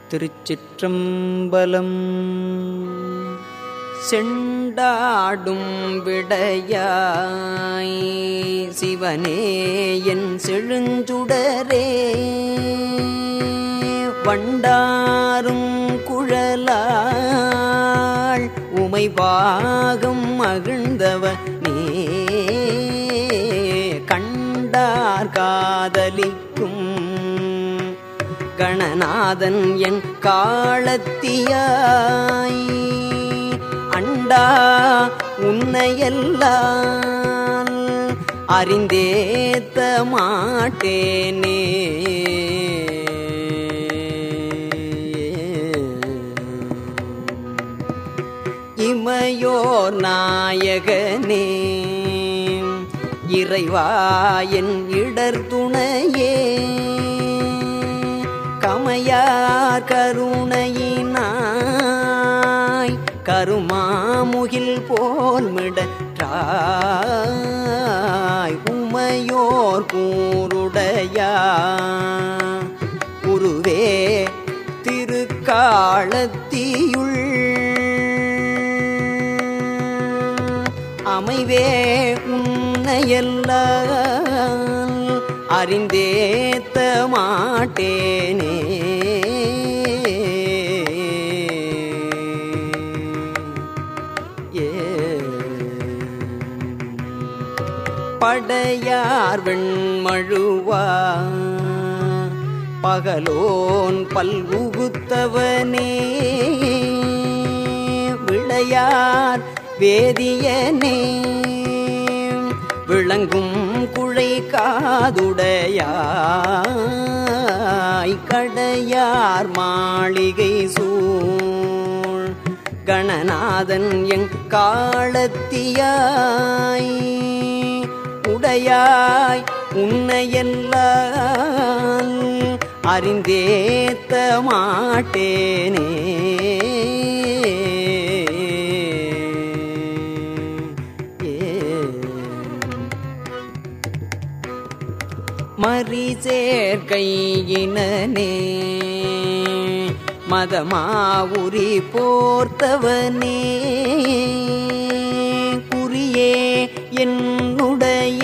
திருச்சிற்றம்பலம் செண்டாடும் விடையாய் சிவனே என் செழுஞ்சுடரே வண்டாரும் குழலாள் உமைபாகம் மகிழ்ந்தவனே கண்டார் காதலிக்கும் கணநாதன் என் காலத்தியாய் அண்டா உன்னையெல்லாம் அறிந்தேத்த மாட்டேனே இமையோர் நாயகனே இறைவாயன் இடர் துணையே கமையார் கருணையினாய் கருமாமுகில் போல் மிடற்றாய் உமையோர் கூருடையா உருவே திருக்காலத்தியுள் அமைவே உன்னையெல்லாம் அறிந்தேத்த மாட்டேனே ஏ படையார் வெண்மழுவா பகலோன் பல்வுகுத்தவனே விளையார் வேதியனே விளங்கும் குழை காதுடையாய் கடையார் மாளிகை சூழ் கணநாதன் எங் காலத்தியாய் உடையாய் உன்னையெல்லாம் அறிந்தேத்த மாட்டேனே மறிசேர்கையினே மதமாவுரி போர்த்தவனே குறியே என்னுடைய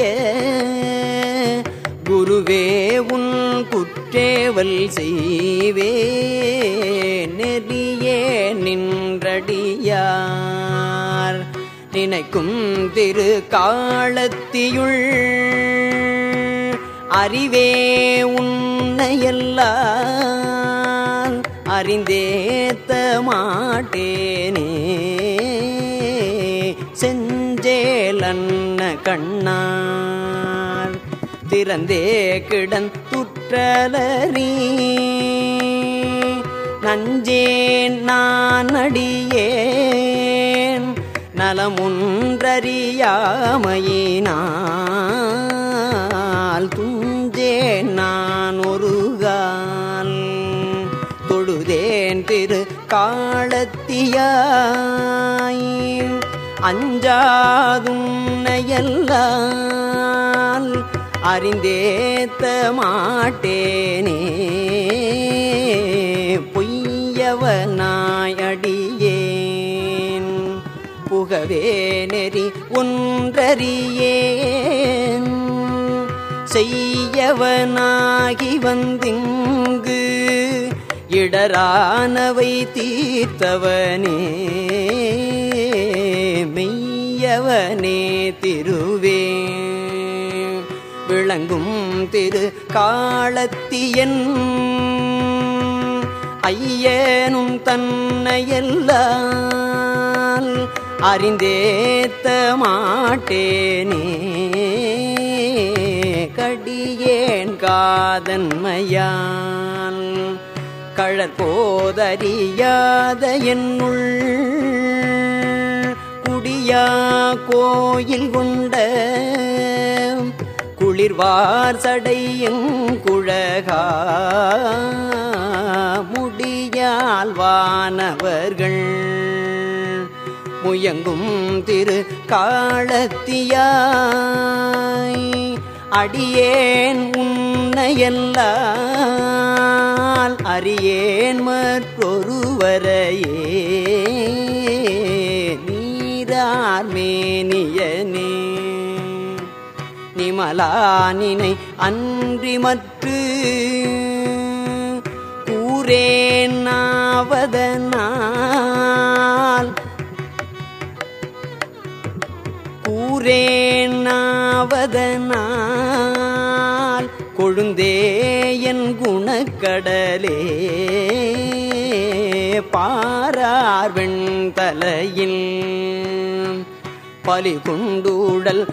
குருவே உன் குற்றேவல் செய்வே நெறியே நின்றடியார் நினைக்கும் திரு காலத்தியுள் அறிவே உன்னையெல்லாம் அறிந்தேத்த மாட்டேனே செஞ்சேலன்ன கண்ணார் திறந்தே கிடன் துற்றலறி நஞ்சேன் நான் அடியேன் நலமுன்றறியாமையினால் துஞ்சேன் நான் ஒருகால் தொழுதேன் திரு காலத்தியாய் அஞ்சாதுன்னையெல்லாம் அறிந்தேத்த மாட்டேனே பொய்யவனாய் அடியேன் புகவே நெறி ஒன்றறியேன் செய்யவனாகி வந்திங்கு இடரானவை தீர்த்தவனே மெய்யவனே திருவே விளங்கும் திரு காலத்தியன் ஐயனும் தன்னையெல்லாம் அறிந்தேத்த மாட்டேனே கடியேன் காதன்மையான் கழற்போதறியாத என்னுள் குடியா கோயில் கொண்ட குளிர்வார் சடையங்குழகா முடியால் வானவர்கள் முயங்கும் திரு காலத்தியாய் அடியேன் உன்னையல்லால் அறியேன் மற்றொருவரையே நீரார் மேனியனே நிமலானினை அன்றி மற்று கூறேன் நாவதனால் கூறேன் நாவதனால் கொழுந்தே என் குணக்கடலே பாரார் வெண்தலையில் பலி கொண்டூடல்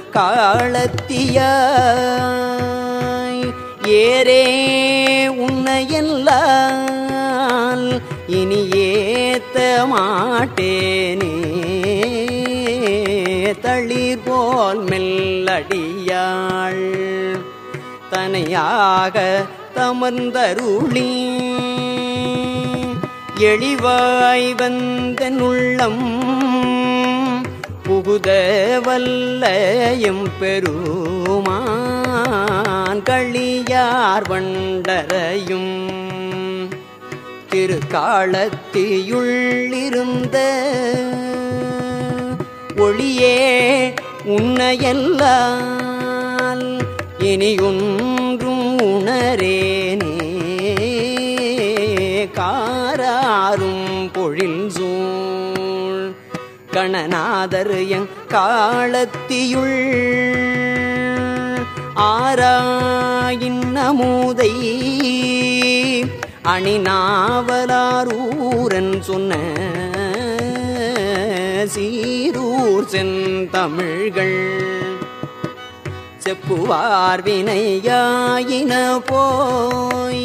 காலத்தியாய் ஏரே உன்னையல்லால் இனி ஏத்த மாட்டேனே தளிர் போல் மெல்லடியாள் தனையாக தமர்ந்தருளி எளிவாய் வந்தன் உள்ளம் புகுத வல்லையும் பெருமான் களியார் வண்டரையும் திருக்காலத்தியுள்ளிருந்த ஒளியே உன்னையல்லால் இனியொன்றும் உணரேனே காராரும் பொழில் சூழ் கணநாதர் எங் காலத்தியுள் ஆராயின் நமுதை அணிநாவலாரூரன் சொன்ன சீரூர் செந்தமிழ்கள் செப்புவார் வினையாயின போய்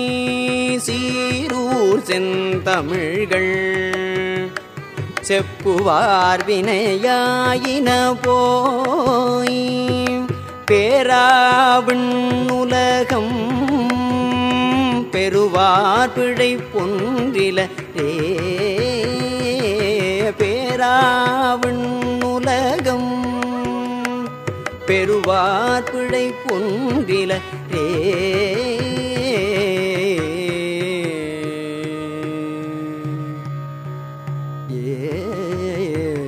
சீரூர் செந்தமிழ்கள் செப்புவார் வினையாயின போய் பேராவின் உலகம் பெறுவார் பிழை பொன்றில ஏ பேராவின் உலகம் பெறுவார் பிழை பொன்றில ஏ ஏ